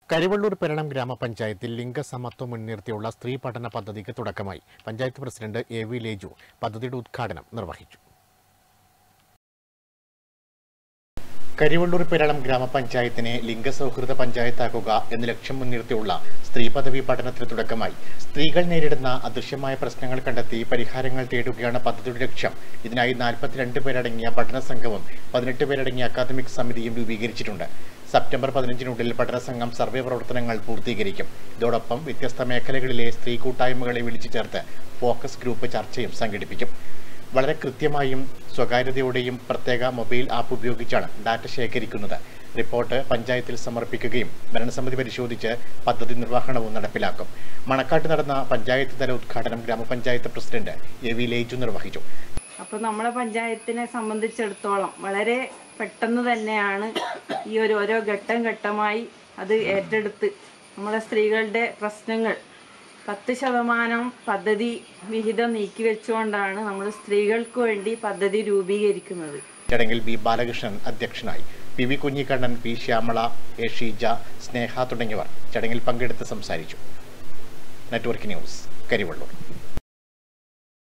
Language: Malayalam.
കരിവള്ളൂർ പെരണം ഗ്രാമപഞ്ചായത്തിൽ ലിംഗസമത്വം മുൻനിർത്തിയുള്ള സ്ത്രീ പഠന പദ്ധതിക്ക് തുടക്കമായി panchayat president A V Leju പദ്ധതിയുടെ ഉദ്ഘാടനം നിർവഹിച്ചു കരിവള്ളൂർ പെരളം ഗ്രാമപഞ്ചായത്തിനെ ലിംഗസൗഹൃദ പഞ്ചായത്താക്കുക എന്ന ലക്ഷ്യം മുൻനിർത്തിയുള്ള സ്ത്രീ പദവി പഠനത്തിന് തുടക്കമായി സ്ത്രീകൾ നേരിടുന്ന അദൃശ്യമായ പ്രശ്നങ്ങൾ കണ്ടെത്തി പരിഹാരങ്ങൾ തേടുകയാണ് പദ്ധതിയുടെ ലക്ഷ്യം ഇതിനായി നാൽപ്പത്തിരണ്ട് പേരടങ്ങിയ പഠന സംഘവും പതിനെട്ട് പേരടങ്ങിയ അക്കാദമിക് സമിതിയും രൂപീകരിച്ചിട്ടുണ്ട് സെപ്റ്റംബർ പതിനഞ്ചിനുള്ളിൽ പഠന സംഘം സർവേ പ്രവർത്തനങ്ങൾ പൂർത്തീകരിക്കും ഇതോടൊപ്പം വ്യത്യസ്ത മേഖലകളിലെ സ്ത്രീ കൂട്ടായ്മകളെ വിളിച്ചു ചേർത്ത് ഫോക്കസ് ഗ്രൂപ്പ് ചർച്ചയും സംഘടിപ്പിക്കും വളരെ കൃത്യമായും സ്വകാര്യതയോടെയും പ്രത്യേക മൊബൈൽ ആപ്പ് ഉപയോഗിച്ചാണ് ഡാറ്റ ശേഖരിക്കുന്നത് റിപ്പോർട്ട് പഞ്ചായത്തിൽ സമർപ്പിക്കുകയും ഭരണസമിതി പരിശോധിച്ച് പദ്ധതി നിർവഹണവും നടപ്പിലാക്കും മണക്കാട്ട് നടന്ന പഞ്ചായത്ത് തല ഉദ്ഘാടനം ഗ്രാമപഞ്ചായത്ത് പ്രസിഡന്റ് എ വി ലേജു നിർവഹിച്ചു അപ്പോൾ നമ്മളെ പഞ്ചായത്തിനെ സംബന്ധിച്ചിടത്തോളം വളരെ പെട്ടെന്ന് തന്നെയാണ് ഈ ഒരു ഓരോ ഘട്ടം ഘട്ടമായി അത് ഏറ്റെടുത്ത് നമ്മളെ സ്ത്രീകളുടെ പ്രശ്നങ്ങൾ പത്ത് ശതമാനം പദ്ധതി വിഹിതം നീക്കിവെച്ചുകൊണ്ടാണ് നമ്മൾ സ്ത്രീകൾക്ക് വേണ്ടി പദ്ധതി രൂപീകരിക്കുന്നത് ചടങ്ങിൽ ബി ബാലകൃഷ്ണൻ അധ്യക്ഷനായി P V Kunhikannan P Shyamala A Sheeja Sneha തുടങ്ങിയവർ ചടങ്ങിൽ പങ്കെടുത്ത് സംസാരിച്ചു നെറ്റ്വർക്ക് ന്യൂസ് കരിവള്ളൂർ